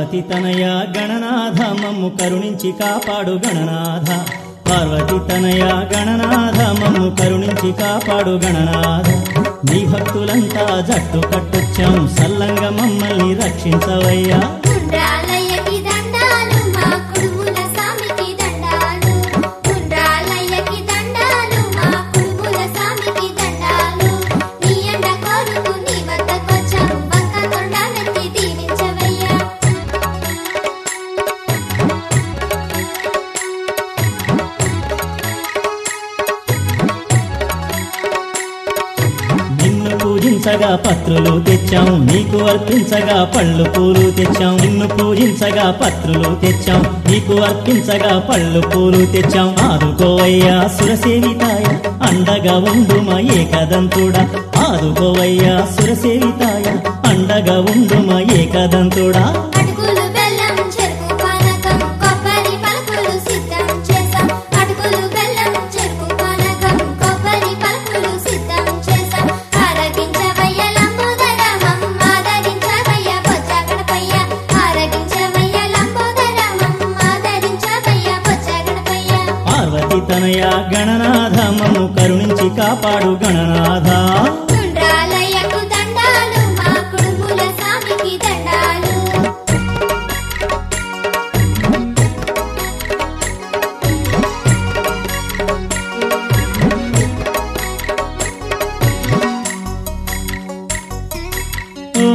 పార్వతి తనయ గణనాథ మమ్ము కరుణించి కాపాడు గణనాథ పార్వతి తనయ గణనాథ మమ్ము కరుణించి కాపాడు గణనాథ నీ భక్తులంతా జట్టు కట్టొచ్చాం సల్లంగా మమ్మల్ని రక్షించవయ్యా ఉండ్రాలయ్యకి దండాలు మా కుడుముల సామికి దండాలు ఉండ్రాలయ్యకి దండాలు మా కుడుముల సామికి దండాలు నీ ఎండ కోరుతూ నీ వద్దకొచ్చాము వంక తొండాలెత్తి దీవించవయ్యా నిన్ను పూజించగా పత్రులు తెచ్చాం నీకు అర్పించగా పళ్ళు పూలు తెచ్చాం నిన్ను పూజించగా పత్రులు తెచ్చాం నీకు అర్పించగా పళ్ళు పూలు తెచ్చాం ఆదుకోవయ్యా సురసేవితాయ అండగా ఉండుమ ఏకదంతుడా ఆదుకోవయ్యా సురసేవితాయ అండగా ఉండుమ ఏకదంతుడా అటుకులు బెల్లం చెరుకు పానకం కొబ్బరి పలుకులు సిద్ధం చేసాం అటుకులు బెల్లం చెరుకు పానకం కొబ్బరి పలుకులు సిద్ధం చేసాం ఆరగించవయ్య లంబోదర మమ్మాదరించవయ్య బొజ్జ గణపయ్య ఆరగించవయ్య లంబోదర మమ్మాదరించవయ్య బొజ్జ గణపయ్య పార్వతి తనయ గణనాథ మమ్ము కరుణించి కాపాడు గణనాథ ఉండ్రాలయ్యకు దండాలు మా కుడుముల సామికి దండాలు ఓ,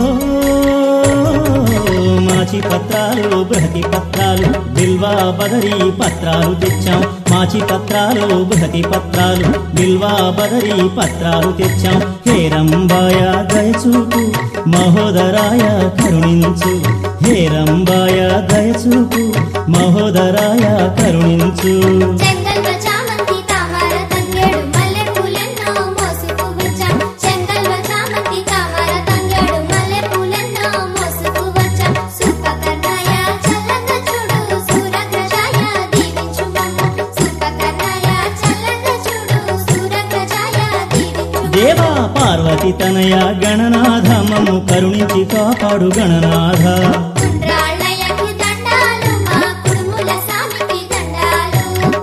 మాచి పత్రాలు బృహతి పత్రాలు బిల్వా బదరి పత్రాలు తెచ్చాం మాచి పత్రాలు బృహతి పత్రాలు బిల్వా బదరి పత్రాలు తెచ్చాం హేరంబాయ దయచూపు మహోదరాయ కరుణించు హేరంబాయ దయచూపు మహోదరాయ కరుణించు చెంగల్వ చామంతి తామర తంగేడు మల్లె పూలెన్నో మోసుకు వచ్చాం చెంగల్వ చామంతి తామర తంగేడు మల్లె పూలెన్నో మోసుకు వచ్చాం సుపకర్ణాయ చల్లంగా చూడు సూరగ్రజాయ దీవించు మమ్ము సుపకర్ణాయ చల్లంగా చూడు సూరగ్రజాయ దీవించు దేవా పార్వతి తనయ గణనాథ మమ్ము కరుణించి కాపాడు గణనాథ ఉండ్రాళ్ళయ్యకు దండాలు మా కుడుముల సామికి దండాలు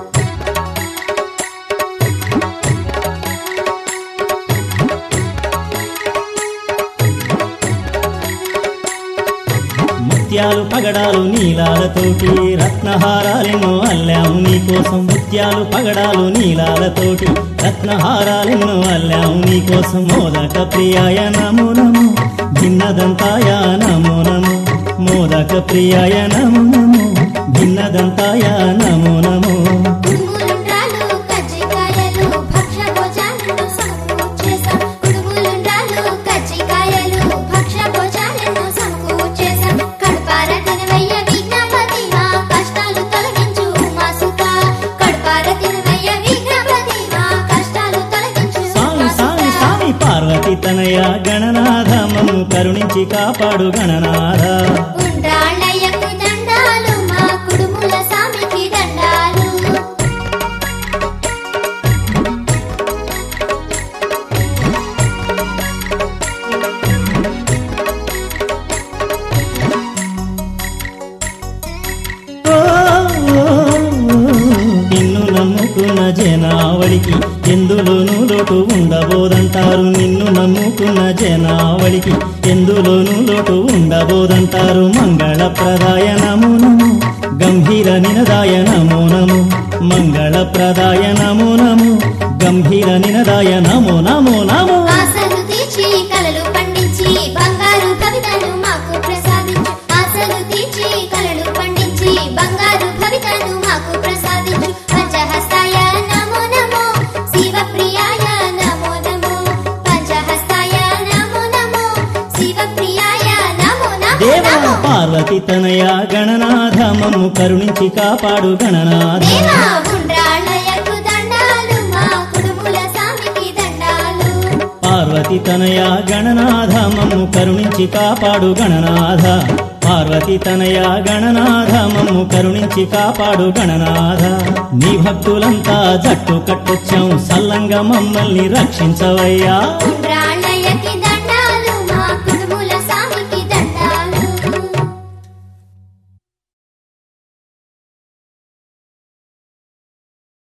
ముత్యాలు పగడాలు నీలాలతోటి రత్నహారాలెన్నో అల్లాము నీకోసం ముత్యాలు పగడాలు నీలాలతోటి రత్నహారాలెన్నో అల్లాము నీకోసం మోదక ప్రియాయ నమో నమో భిన్నదంతాయ నమో నమో మోదక ప్రియాయ నమో నమో భిన్నదంతాయ నమో నమో కుడుములుండ్రాలు కజ్జికాయలు భక్ష్య భోజనాలను సమకూర్చేశాం కుడుములుండ్రాలు కజ్జికాయలు భక్ష్య భోజనాలను సమకూర్చేశాం కడుపార తినవయ్య విఘ్నపతి మా కష్టాలు తొలగించు మా సుత కడుపార తినవయ్య విఘ్నపతి మా కష్టాలు తొలగించు సామి మా సామి సుత సామి పార్వతి తనయ గణనాథ మమ్ము కరుణించి కాపాడు గణనాథ ఉండ్రాళ్ళయ్యకు దండాలు మా కుడుముల సామికి దండాలు ఓ, నిన్ను నమ్ముకున్న జనావళికి ఎందులోనూ లోటు ఉండబోదంటారు నిన్ను నమ్ముకున్న జనావళికి ఎందులోనూ లోటు ఉండబోదంటారు మంగళప్రదాయ నమో నమో గంభీర నినదాయ నమో నమో మంగళప్రదాయ నమో నమో గంభీర నినదాయ నమో నమో నమో ఆశలు తీర్చి కలలు పండించి బంగారు కవితను మాకు ప్రసాదించు ఆశలు తీర్చి కలలు పండించి బంగారు కవితను మాకు ప్రసాదించు పంచహస్తాయ నమో నమో శివప్రియాయ నమో నమో పంచహస్తాయ నమో నమో శివప్రియాయ నమో నమో దేవా నమో పార్వతి తనయ గణనాథ మమ్ము కరుణించి కాపాడు గణనాథ దేవా ఉండ్రాళ్ళయ్యకు దండాలు మా కుడుముల సామికి దండాలు పార్వతి తనయ గణనాథ మమ్ము కరుణించి కాపాడు గణనాథ పార్వతి తనయ గణనాథ మమ్ము కరుణించి కాపాడు గణనాథ నీ భక్తులంతా జట్టు కట్టొచ్చాం సల్లంగా మమ్మల్ని రక్షించవయ్యా